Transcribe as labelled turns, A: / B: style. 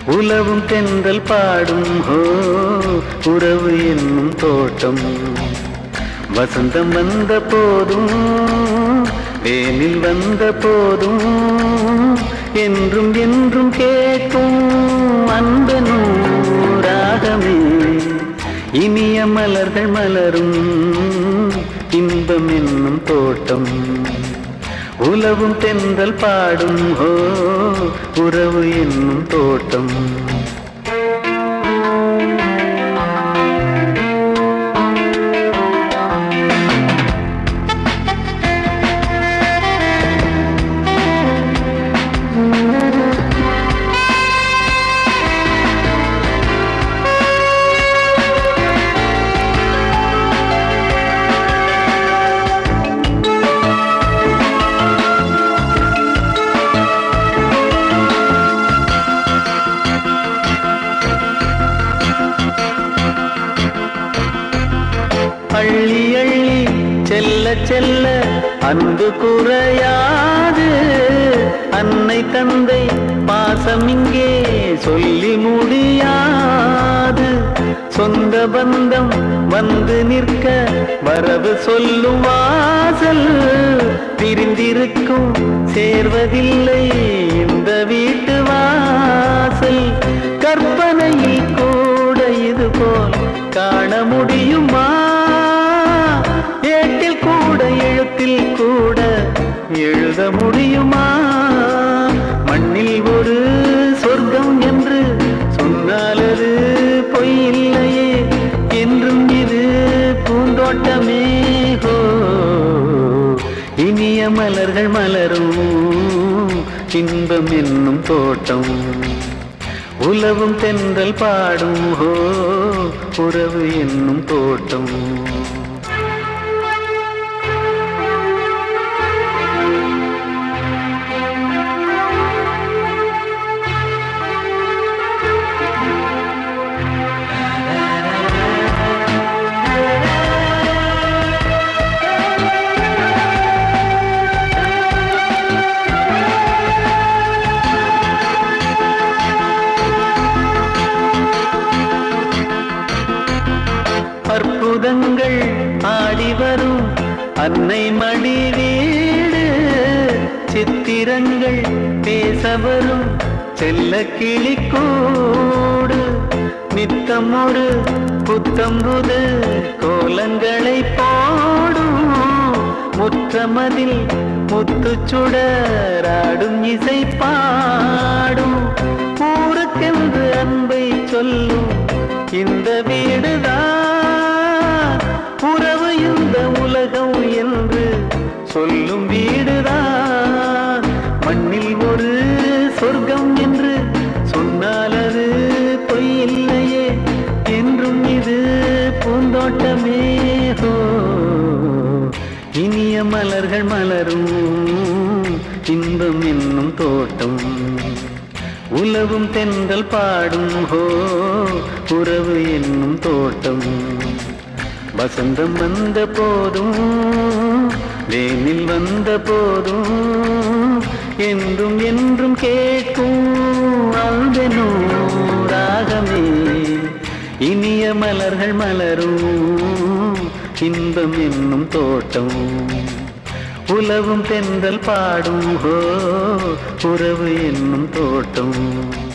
A: உலவும் தென்றல் பாடும் ஹோ உறவு என்னும் தோட்டம் வசந்தம் வந்த போதும் வேனில் வந்த போதும் என்றும் என்றும் கேட்கும் அன்பனும் ராகமே இனிய மலர்கள் மலரும் இன்பம் என்னும் தோட்டம் உலவும் தென்றல் பாடும் ஹோ உறவு என்னும் தோட்டம் அள்ளி அள்ளி செல்ல செல்ல அன்பு குறையாது அன்னை தந்தை பாசம் இங்கே சொல்லி முடியாது சொந்த பந்தம் வந்து நிற்க வரவு சொல்லும் வாசல் பிரிந்திருக்கும் சேர்வதில்லை இந்த வீட்டு வாசல் கற்பனையில் கூட இது போல் காண முடியுமா ஏட்டில் கூட எழுத்தில் கூட எழுத முடியுமா மண்ணில் ஒரு சொர்க்கம் என்று சொன்னால் அது பொய்யில்லையே என்றும் இது பூந்தோட்டமே ஹோ இனிய மலர்கள் மலரும் இன்பம் என்னும் தோட்டம் உலவும் தென்றல் பாடும் ஹோ உறவு என்னும் தோட்டம் அற்புதங்கள் ஆடி வரும் அன்னை மடி வீடு சித்திரங்கள் பேச வரும் செல்ல கிளிக்கூடு நித்தம் ஒரு புத்தம் புது கோலங்களை போடும் முற்றமதில் முத்து சுடராடும் இசை பாடும் ஊருக்கென்று அன்பை சொல்லும் இந்த வீடுதான் உறவு இந்த உலகம் என்று சொல்லும் வீடுதான் மண்ணில் ஒரு சொர்க்கம் என்று சொன்னால் அது பொய் இல்லையே என்றும் இது பூந்தோட்டமே ஹோ இனிய மலர்கள் மலரும் இன்பம் என்னும் தோட்டம் உலவும் தென்றல் பாடும் ஹோ உறவு என்னும் தோட்டம் வசந்தம் வந்த போதும் வேனில் வந்த போதும் என்றும் என்றும் கேட்கும் அல்பெனோ ராகமே இனிய மலர்கள் மலரும் இன்பம் என்னும் தோட்டம் உலவும் தென்றல் பாடும் ஹோ உறவு என்னும் தோட்டம்